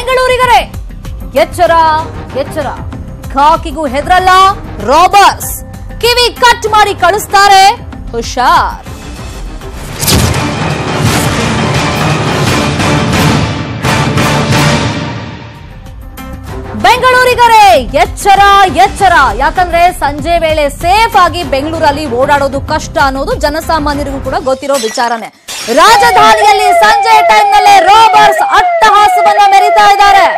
ಬೆಂಗಳೂರಿಗರೇ ಎಚ್ಚರ ಎಚ್ಚರ ಖಾಕಿಗೂ ಹೆದರಲ್ಲ ರಾಬರ್ಸ್ ಕಿವಿ ಕಟ್ ಮಾಡಿ ಕಳಿಸ್ತಾರೆ ಹುಷಾರ್ ಬೆಂಗಳೂರಿಗರೇ ಎಚ್ಚರ ಎಚ್ಚರ ಯಾಕಂದ್ರೆ ಸಂಜೆ ವೇಳೆ ಸೇಫ್ ಆಗಿ ಬೆಂಗಳೂರಲ್ಲಿ ಓಡಾಡೋದು ಕಷ್ಟ ಅನ್ನೋದು ಜನಸಾಮಾನ್ಯರಿಗೂ ಕೂಡ ಗೊತ್ತಿರೋ ವಿಚಾರನೆ ರಾಜಧಾನಿಯಲ್ಲಿ ಸಂಜೆ ಟೈಮ್ ನಲ್ಲೇ ರಾಬರ್ಸ್ ಅಟ್ಟಹಾಸವನ್ನ ಮೆರಿತಾ ಇದ್ದಾರೆ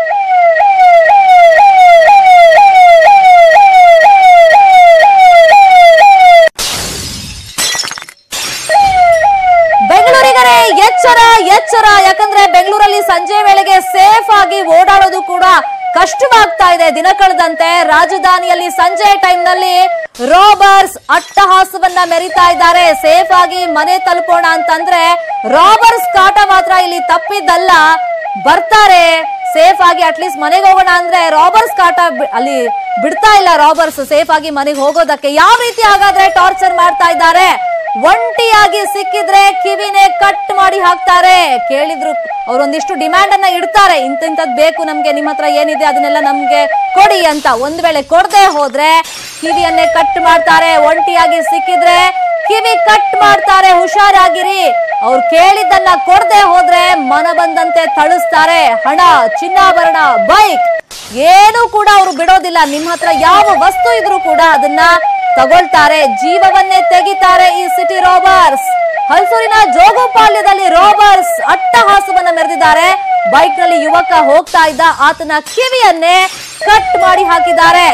ಬೆಂಗಳೂರಿಗರೇ ಎಚ್ಚರ ಎಚ್ಚರ ಯಾಕಂದ್ರೆ ಬೆಂಗಳೂರಲ್ಲಿ ಸಂಜೆ ವೇಳೆಗೆ ಸೇಫ್ ಆಗಿ ಓಡಾಡೋದು ಕೂಡ ಕಷ್ಟವಾಗ್ತಾ ಇದೆ ದಿನ ಕಳೆದಂತೆ ರಾಜಧಾನಿಯಲ್ಲಿ ಸಂಜೆ ಟೈಮ್ ನಲ್ಲಿ ರಾಬರ್ಸ್ ಅಟ್ಟಹಾಸವನ್ನ ಮೆರಿತಾ ಇದ್ದಾರೆ ಸೇಫ್ ಆಗಿ ಮನೆ ತಲುಪೋಣ ಅಂತಂದ್ರೆ ರಾಬರ್ಸ್ ಕಾಟ ಮಾತ್ರ ಇಲ್ಲಿ ತಪ್ಪಿದ್ದಲ್ಲ ಬರ್ತಾರೆ ಸೇಫ್ ಆಗಿ ಅಟ್ಲೀಸ್ಟ್ ಮನೆಗೆ ಹೋಗೋಣ ಅಂದ್ರೆ ರಾಬರ್ಸ್ ಕಾಟ ಬಿ- ಅಲ್ಲಿ ಬಿಡ್ತಾ ಇಲ್ಲ ರಾಬರ್ಸ್ ಸೇಫ್ ಆಗಿ ಮನೆಗೆ ಹೋಗೋದಕ್ಕೆ ಯಾವ ರೀತಿ ಹಾಗಾದ್ರೆ ಟಾರ್ಚರ್ ಮಾಡ್ತಾ ಇದ್ದಾರೆ ಒಂಟಿಯಾಗಿ ಸಿಕ್ಕಿದ್ರೆ ಕಿವಿನೇ ಕಟ್ ಮಾಡಿ ಹಾಕ್ತಾರೆ ಕೇಳಿದ್ರು ಅವರೊಂದಿಷ್ಟು ಡಿಮ್ಯಾಂಡ್ ಅನ್ನ ಇಡ್ತಾರೆ ಇಂತಿಂತದ್ ಬೇಕು ನಮ್ಗೆ ನಿಮ್ ಹತ್ರ ಏನಿದೆ ಅದನ್ನೆಲ್ಲ ನಮ್ಗೆ ಕೊಡಿ ಅಂತ ಒಂದ್ ವೇಳೆ ಕೊಡದೆ ಹೋದ್ರೆ ಕಿವಿಯನ್ನೇ ಕಟ್ ಮಾಡ್ತಾರೆ ಒಂಟಿಯಾಗಿ ಸಿಕ್ಕಿದ್ರೆ ಕಿವಿ ಕಟ್ ಮಾಡ್ತಾರೆ ಹುಷಾರಾಗಿರಿ ಅವ್ರು ಕೇಳಿದ್ದನ್ನ ಕೊಡದೆ ಹೋದ್ರೆ ಮನ ಬಂದಂತೆ ಥಳಿಸ್ತಾರೆ ಹಣ ಚಿನ್ನಾಭರಣ ಬೈಕ್ ಏನು ಕೂಡ ಅವರು ಬಿಡೋದಿಲ್ಲ ನಿಮ್ ಹತ್ರ ಯಾವ ವಸ್ತು ಇದ್ರೂ ಕೂಡ ಅದನ್ನ ತಗೊಳ್ತಾರೆ ಜೀವವನ್ನೇ ತೆಗಿತಾರೆ ಈ ಸಿಟಿ ರೋಬರ್ಸ್ ಹಲ್ಸೂರಿನ ಜೋಗುಪಾಳ್ಯದಲ್ಲಿ ರೋಬರ್ಸ್ ಅಟ್ಟಹಾಸವನ್ನ ಮೆರೆದಿದ್ದಾರೆ ಬೈಕ್ ನಲ್ಲಿ ಯುವಕ ಹೋಗ್ತಾ ಇದ್ದ ಆತನ ಕಿವಿಯನ್ನೇ ಕಟ್ ಮಾಡಿ ಹಾಕಿದ್ದಾರೆ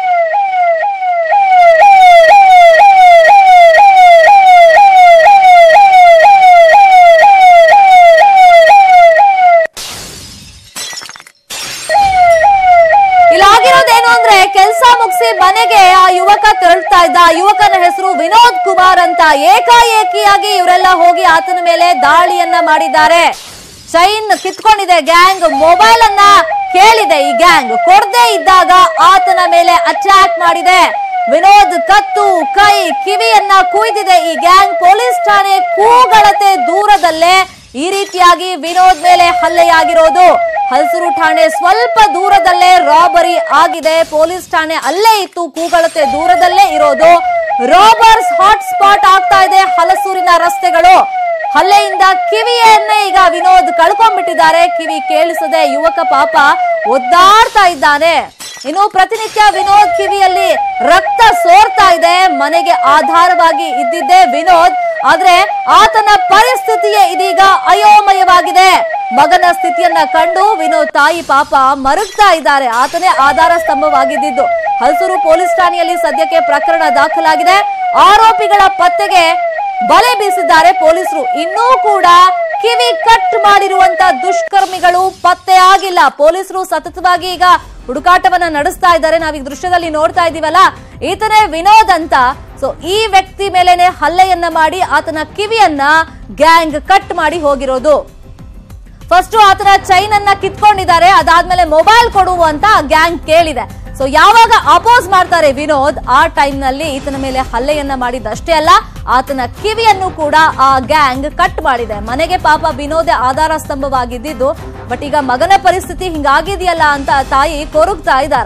ಇಲ್ಲಾಗಿರೋದೇನು ಅಂದ್ರೆ ಕೆಲಸ ಮುಗಿಸಿ ಮನೆಗೆ ಆ ಯುವಕ ತೆರಳ್ತಾ ಇದ್ದ ಆ ಯುವಕನ ಹೆಸರು ವಿನೋದ್ ಕುಮಾರ್ ಅಂತ ಏಕಾಏಕಿಯಾಗಿ ಇವರೆಲ್ಲ ಹೋಗಿ ಆತನ ಮೇಲೆ ದಾಳಿಯನ್ನ ಮಾಡಿದ್ದಾರೆ ಚೈನ್ ಕಿತ್ಕೊಂಡಿದೆ ಗ್ಯಾಂಗ್ ಮೊಬೈಲ್ ಅನ್ನ ಕೇಳಿದೆ ಈ ಗ್ಯಾಂಗ್ ಕೊಡದೆ ಇದ್ದಾಗ ಆತನ ಮೇಲೆ ಅಟ್ಯಾಕ್ ಮಾಡಿದೆ ವಿನೋದ್ ಕತ್ತು ಕೈ ಕಿವಿಯನ್ನ ಕುಯ್ದಿದೆ ಈ ಗ್ಯಾಂಗ್ ಪೊಲೀಸ್ ಠಾಣೆ ಕೂಗಳತೆ ದೂರದಲ್ಲೇ ಈ ರೀತಿಯಾಗಿ ವಿನೋದ್ ಮೇಲೆ ಹಲ್ಲೆಯಾಗಿರೋದು ಹಲಸೂರು ಠಾಣೆ ಸ್ವಲ್ಪ ದೂರದಲ್ಲೇ ರಾಬರಿ ಆಗಿದೆ ಪೊಲೀಸ್ ಠಾಣೆ ಅಲ್ಲೇ ಇತ್ತು ಕೂಗಳತೆ ದೂರದಲ್ಲೇ ಇರೋದು ರಾಬರ್ಸ್ ಹಾಟ್ ಸ್ಪಾಟ್ ಆಗ್ತಾ ಇದೆ ಹಲಸೂರಿನ ರಸ್ತೆಗಳು ಹಲ್ಲೆಯಿಂದ ಕಿವಿಯನ್ನೇ ಈಗ ವಿನೋದ್ ಕಳ್ಕೊಂಡ್ಬಿಟ್ಟಿದ್ದಾರೆ ಕಿವಿ ಕೇಳಿಸದೆ ಯುವಕ ಪಾಪ ಒದ್ದಾಡ್ತಾ ಇದ್ದಾನೆ ಇನ್ನು ಪ್ರತಿನಿತ್ಯ ವಿನೋದ್ ಕಿವಿಯಲ್ಲಿ ರಕ್ತ ಸೋರ್ತಾ ಇದೆ ಮನೆಗೆ ಆಧಾರವಾಗಿ ಇದ್ದಿದ್ದೇ ವಿನೋದ್ ಆದ್ರೆ ಆತನ ಪರಿಸ್ಥಿತಿಯೇ ಇದೀಗ ಅಯೋಮಯವಾಗಿದೆ ಮಗನ ಸ್ಥಿತಿಯನ್ನ ಕಂಡು ವಿನೋದ್ ತಾಯಿ ಪಾಪ ಮರುಗ್ತಾ ಇದ್ದಾರೆ ಆತನೇ ಆಧಾರ ಸ್ತಂಭವಾಗಿದ್ದು ಹಲಸೂರು ಪೊಲೀಸ್ ಠಾಣೆಯಲ್ಲಿ ಸದ್ಯಕ್ಕೆ ಪ್ರಕರಣ ದಾಖಲಾಗಿದೆ ಆರೋಪಿಗಳ ಪತ್ತೆಗೆ ಬಲೆ ಬೀಸಿದ್ದಾರೆ ಪೊಲೀಸರು ಇನ್ನೂ ಕೂಡ ಕಿವಿ ಕಟ್ ಮಾಡಿರುವಂತ ದುಷ್ಕರ್ಮಿಗಳು ಪತ್ತೆ ಆಗಿಲ್ಲ ಪೊಲೀಸರು ಸತತವಾಗಿ ಈಗ ಹುಡುಕಾಟವನ್ನ ನಡೆಸ್ತಾ ಇದ್ದಾರೆ ನಾವ್ ಈ ದೃಶ್ಯದಲ್ಲಿ ನೋಡ್ತಾ ಇದೀವಲ್ಲ ಈತನೇ ವಿನೋದ್ ಅಂತ ಸೊ ಈ ವ್ಯಕ್ತಿ ಮೇಲೆನೆ ಹಲ್ಲೆಯನ್ನ ಮಾಡಿ ಆತನ ಕಿವಿಯನ್ನ ಗ್ಯಾಂಗ್ ಕಟ್ ಮಾಡಿ ಹೋಗಿರೋದು ಫಸ್ಟ್ ಆತನ ಚೈನ್ ಅನ್ನ ಕಿತ್ಕೊಂಡಿದ್ದಾರೆ ಅದಾದ್ಮೇಲೆ ಮೊಬೈಲ್ ಕೊಡು ಅಂತ ಗ್ಯಾಂಗ್ ಕೇಳಿದೆ ಸೊ ಯಾವಾಗ ಅಪೋಸ್ ಮಾಡ್ತಾರೆ ವಿನೋದ್ ಆ ಟೈಮ್ ನಲ್ಲಿ ಈತನ ಮೇಲೆ ಹಲ್ಲೆಯನ್ನ ಮಾಡಿದ್ದಷ್ಟೇ ಅಲ್ಲ ಆತನ ಕಿವಿಯನ್ನು ಕೂಡ ಆ ಗ್ಯಾಂಗ್ ಕಟ್ ಮಾಡಿದೆ ಮನೆಗೆ ಪಾಪ ವಿನೋದೇ ಆಧಾರ ಸ್ತಂಭವಾಗಿದ್ದು ಬಟ್ ಈಗ ಮಗನ ಪರಿಸ್ಥಿತಿ ಹಿಂಗಾಗಿದೆಯಲ್ಲ ಅಂತ ತಾಯಿ ಕೊರಗ್ತಾ ಇದ್ದಾರೆ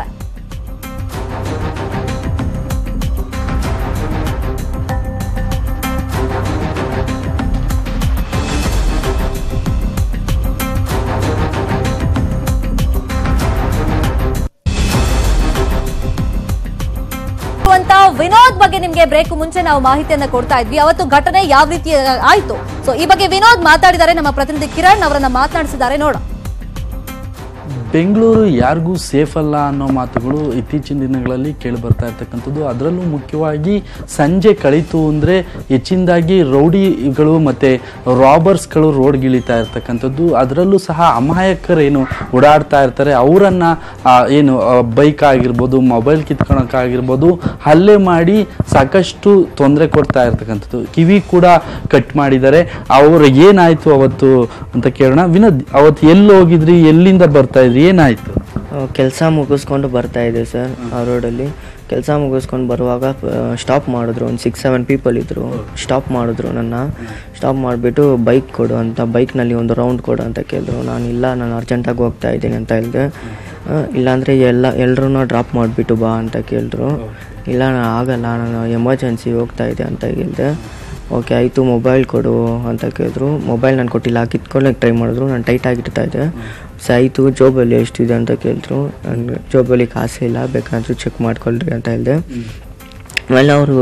ಅಂತ ವಿನೋದ್ ಬಗ್ಗೆ ನಿಮ್ಗೆ ಬ್ರೇಕ್ ಮುಂಚೆ ನಾವು ಮಾಹಿತಿಯನ್ನ ಕೊಡ್ತಾ ಇದ್ವಿ ಅವತ್ತು ಘಟನೆ ಯಾವ ರೀತಿ ಆಯ್ತು ಸೊ ಈ ಬಗ್ಗೆ ವಿನೋದ್ ಮಾತಾಡಿದ್ದಾರೆ ನಮ್ಮ ಪ್ರತಿನಿಧಿ ಕಿರಣ್ ಅವರನ್ನ ಮಾತನಾಡಿಸಿದ್ದಾರೆ ನೋಡ ಬೆಂಗಳೂರು ಯಾರಿಗೂ ಸೇಫ್ ಅಲ್ಲ ಅನ್ನೋ ಮಾತುಗಳು ಇತ್ತೀಚಿನ ದಿನಗಳಲ್ಲಿ ಕೇಳಿ ಬರ್ತಾ ಇರ್ತಕ್ಕಂಥದ್ದು ಅದರಲ್ಲೂ ಮುಖ್ಯವಾಗಿ ಸಂಜೆ ಕಳೀತು ಅಂದರೆ ಹೆಚ್ಚಿನದಾಗಿ ರೌಡಿಗಳು ಮತ್ತು ರಾಬರ್ಸ್ಗಳು ರೋಡ್ಗಿಳಿತಾ ಇರ್ತಕ್ಕಂಥದ್ದು ಅದರಲ್ಲೂ ಸಹ ಅಮಾಯಕರೇನು ಓಡಾಡ್ತಾ ಇರ್ತಾರೆ ಅವರನ್ನು ಏನು ಬೈಕ್ ಆಗಿರ್ಬೋದು ಮೊಬೈಲ್ ಕಿತ್ಕೊಳಕ್ಕಾಗಿರ್ಬೋದು ಹಲ್ಲೆ ಮಾಡಿ ಸಾಕಷ್ಟು ತೊಂದರೆ ಕೊಡ್ತಾ ಇರ್ತಕ್ಕಂಥದ್ದು ಕಿವಿ ಕೂಡ ಕಟ್ ಮಾಡಿದ್ದಾರೆ ಅವ್ರು ಏನಾಯಿತು ಅವತ್ತು ಅಂತ ಕೇಳೋಣ ವಿನೋದ್ ಅವತ್ತು ಎಲ್ಲಿ ಹೋಗಿದ್ರಿ ಎಲ್ಲಿಂದ ಬರ್ತಾ ಇದ್ರಿ ಏನಾಯಿತು ಕೆಲಸ ಮುಗಿಸ್ಕೊಂಡು ಬರ್ತಾ ಇದ್ದೆ ಸರ್ ಆ ರೋಡಲ್ಲಿ ಕೆಲಸ ಮುಗಿಸ್ಕೊಂಡು ಬರುವಾಗ ಸ್ಟಾಪ್ ಮಾಡಿದ್ರು ಒಂದು ಸಿಕ್ಸ್ ಸೆವೆನ್ ಪೀಪಲ್ ಇದ್ದರು ಸ್ಟಾಪ್ ಮಾಡಿದ್ರು ನನ್ನ ಸ್ಟಾಪ್ ಮಾಡಿಬಿಟ್ಟು ಬೈಕ್ ಕೊಡು ಅಂತ ಬೈಕ್ನಲ್ಲಿ ಒಂದು ರೌಂಡ್ ಕೊಡು ಅಂತ ಕೇಳಿದ್ರು ನಾನು ಇಲ್ಲ ನಾನು ಅರ್ಜೆಂಟಾಗಿ ಹೋಗ್ತಾ ಇದ್ದೀನಿ ಅಂತ ಹೇಳಿದೆ ಇಲ್ಲಾಂದರೆ ಎಲ್ಲ ಎಲ್ಲರೂ ಡ್ರಾಪ್ ಮಾಡಿಬಿಟ್ಟು ಬಾ ಅಂತ ಕೇಳಿದ್ರು ಇಲ್ಲ ನಾನು ಆಗಲ್ಲ ನಾನು ಎಮರ್ಜೆನ್ಸಿ ಹೋಗ್ತಾ ಇದೆ ಅಂತ ಹೇಳಿದೆ ಓಕೆ ಆಯಿತು ಮೊಬೈಲ್ ಕೊಡು ಅಂತ ಕೇಳಿದ್ರು ಮೊಬೈಲ್ ನಾನು ಕೊಟ್ಟಿಲ್ಲ ಕಿತ್ಕೊಳ್ಳೋಕೆ ಟ್ರೈ ಮಾಡಿದ್ರು ನಾನು ಟೈಟಾಗಿ ಇಡ್ತಾ ಇದ್ದೆ ಸೊ ಆಯಿತು ಜೋಬಲ್ಲಿ ಎಷ್ಟಿದೆ ಅಂತ ಕೇಳಿದ್ರು ನನಗೆ ಜೋಬಲ್ಲಿ ಕಾಸೇ ಇಲ್ಲ ಬೇಕಾದರೂ ಚೆಕ್ ಮಾಡ್ಕೊಳ್ರಿ ಅಂತ ಹೇಳಿದೆ ಆಮೇಲೆ ಅವರು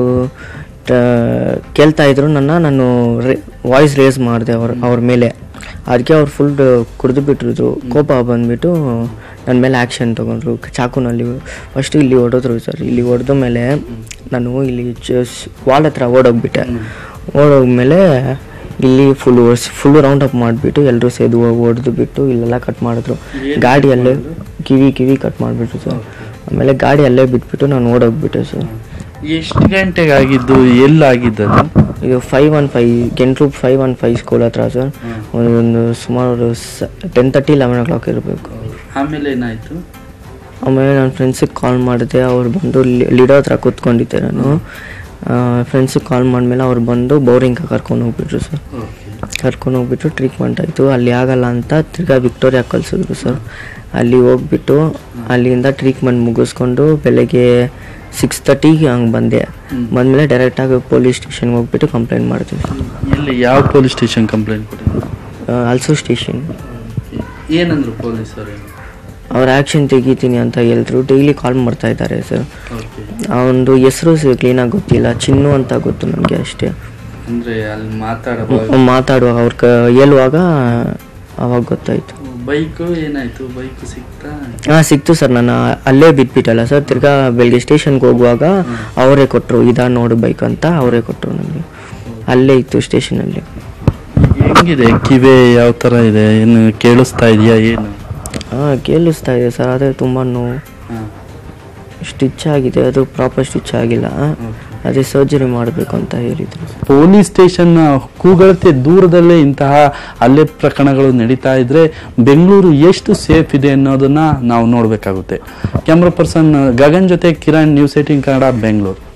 ಕೇಳ್ತಾ ಇದ್ರು ನನ್ನ ನಾನು ವಾಯ್ಸ್ ರೇಸ್ ಮಾಡಿದೆ ಅವ್ರ ಅವ್ರ ಮೇಲೆ ಅದಕ್ಕೆ ಅವ್ರು ಫುಲ್ ಕುಡಿದು ಬಿಟ್ಟಿದ್ರು ಕೋಪ ಬಂದುಬಿಟ್ಟು ನನ್ನ ಮೇಲೆ ಆ್ಯಕ್ಷನ್ ತೊಗೊಂಡ್ರು ಚಾಕುನಲ್ಲಿ ಫಸ್ಟು ಇಲ್ಲಿ ಹೊಡೆದ್ರು ಸರ್ ಇಲ್ಲಿ ಹೊಡೆದ ಮೇಲೆ ನಾನು ಇಲ್ಲಿ ವಾಲ್ ಹತ್ರ ಓಡೋಗ್ಬಿಟ್ಟೆ ಓಡೋಗ್ಮೇಲೆ ಇಲ್ಲಿ ಫುಲ್ ಫುಲ್ ರೌಂಡ್ ಅಪ್ ಮಾಡಿಬಿಟ್ಟು ಎಲ್ಲರೂ ಸೇದು ಹೊಡೆದು ಬಿಟ್ಟು ಇಲ್ಲೆಲ್ಲ ಕಟ್ ಮಾಡಿದ್ರು ಗಾಡಿಯಲ್ಲೇ ಕಿವಿ ಕಿವಿ ಕಟ್ ಮಾಡಿಬಿಟ್ರು ಸರ್ ಆಮೇಲೆ ಗಾಡಿ ಅಲ್ಲೇ ಬಿಟ್ಬಿಟ್ಟು ನಾನು ಓಡೋಗ್ಬಿಟ್ಟೆ ಸರ್ ಎಷ್ಟು ಗಂಟೆಗೆ ಆಗಿದ್ದು ಎಲ್ಲಾಗಿದ್ದದು ಇದು ಫೈವ್ ಒನ್ ಫೈವ್ ಕೆಂಟ್ರು ಫೈವ್ ಒನ್ ಫೈವ್ ಸ್ಕೂಲ್ ಹತ್ರ ಸರ್ ಒಂದು ಸುಮಾರು ten thirty eleven o'clock ಇರಬೇಕು ಆಮೇಲೆ ಏನಾಯ್ತು ಆಮೇಲೆ ನನ್ನ ಫ್ರೆಂಡ್ಸಿಗೆ ಕಾಲ್ ಮಾಡಿದೆ ಅವ್ರು ಬಂದು ಲಿಡೋ ಹತ್ರ ಕೂತ್ಕೊಂಡಿದ್ದೆ ನಾನು ಫ್ರೆಂಡ್ಸಿಗೆ ಕಾಲ್ ಮಾಡಿದ್ಮೇಲೆ ಅವ್ರು ಬಂದು ಬೋರಿಂಗ್ ಕರ್ಕೊಂಡು ಹೋಗ್ಬಿಟ್ರು ಸರ್ ಕರ್ಕೊಂಡು ಹೋಗ್ಬಿಟ್ಟು ಟ್ರೀಟ್ಮೆಂಟ್ ಆಯಿತು ಅಲ್ಲಿ ಆಗಲ್ಲ ಅಂತ ತಿರ್ಗಾ ವಿಕ್ಟೋರಿಯಾ ಕಳಿಸಿದ್ರು ಸರ್ ಅಲ್ಲಿ ಹೋಗ್ಬಿಟ್ಟು ಅಲ್ಲಿಂದ ಟ್ರೀಟ್ಮೆಂಟ್ ಮುಗಿಸ್ಕೊಂಡು ಬೆಳಗ್ಗೆ ಸಿಕ್ಸ್ ತರ್ಟಿಗೆ ಹಂಗೆ ಬಂದೆ ಬಂದಮೇಲೆ ಡೈರೆಕ್ಟಾಗಿ ಪೊಲೀಸ್ ಸ್ಟೇಷನ್ಗೆ ಹೋಗ್ಬಿಟ್ಟು ಕಂಪ್ಲೇಂಟ್ ಮಾಡ್ತೀವಿ ಎಲ್ಲಿ ಯಾವ ಪೊಲೀಸ್ ಸ್ಟೇಷನ್ ಕಂಪ್ಲೇಂಟ್ ಕೊಟ್ಟಿದ್ರು ಅಲ್ಸೋ ಸ್ಟೇಷನ್ ಏನಂದ್ರು ಪೊಲೀಸರು ಅವ್ರು ಆ್ಯಕ್ಷನ್ ತೆಗಿತೀನಿ ಅಂತ ಹೇಳಿದ್ರು ಡೈಲಿ ಕಾಲ್ ಮಾಡ್ತಾ ಇದ್ದಾರೆ ಸರ್ ಓಕೆ ಅವನದು ಹೆಸರು ಕ್ಲೀನಾಗಿ ಗೊತ್ತಿಲ್ಲ ಚಿನ್ನು ಅಂತ ಗೊತ್ತು ನನಗೆ ಅಷ್ಟೇ ಅಂದ್ರೆ ಅಲ್ಲಿ ಮಾತಾಡುವಾಗ ಮಾತಾಡುವಾಗ ಅವ್ರ ಕ ಹೇಳುವಾಗ ಅವಾಗ ಗೊತ್ತಾಯ್ತು ಬೈಕ್ ಏನಾಯ್ತು ಬೈಕ್ ಸಿಕ್ತಾ ಹಾಂ ಸಿಕ್ತು ಸರ್ ನಾನು ಅಲ್ಲೇ ಬಿಟ್ಬಿಟ್ಟಲ್ಲ ಸರ್ ತಿರ್ಗಾ ಬೆಳಗ್ಗೆ ಸ್ಟೇಷನ್ಗೆ ಹೋಗುವಾಗ ಅವರೇ ಕೊಟ್ಟರು ಇದಾ ನೋಡು ಬೈಕ್ ಅಂತ ಅವರೇ ಕೊಟ್ಟರು ನನಗೆ ಅಲ್ಲೇ ಇತ್ತು ಸ್ಟೇಷನಲ್ಲಿ ಹೆಂಗಿದೆ ಕಿವೆ ಯಾವ ತರ ಇದೆ ಏನು ಕೇಳಿಸ್ತಾ ಇದೆಯಾ ಏನು ಹಾಂ ಕೇಳಿಸ್ತಾ ಇದೆ ಸರ್ ಅದೇ ತುಂಬ ನೋವು ಹಾ. ಸ್ಟಿಚ್ ಆಗಿದೆ ಅದು ಪ್ರಾಪರ್ ಸ್ಟಿಚ್ ಆಗಿಲ್ಲ ಅದೇ ಸರ್ಜರಿ ಮಾಡಬೇಕು ಅಂತ ಹೇಳಿದರು ಪೊಲೀಸ್ ಸ್ಟೇಷನ್ ಕೂಗಳತೆ ದೂರದಲ್ಲೇ ಇಂತಹ ಹಲ್ಲೆ ಪ್ರಕರಣಗಳು ನಡೀತಾ ಇದ್ರೆ ಬೆಂಗಳೂರು ಎಷ್ಟು ಸೇಫ್ ಇದೆ ಅನ್ನೋದನ್ನ ನಾವು ನೋಡಬೇಕಾಗುತ್ತೆ ಕ್ಯಾಮ್ರಾ ಪರ್ಸನ್ ಗಗನ್ ಜೊತೆ ಕಿರಣ್ ನ್ಯೂಸ್ ಏಟಿನ್ ಕನ್ನಡ ಬೆಂಗಳೂರು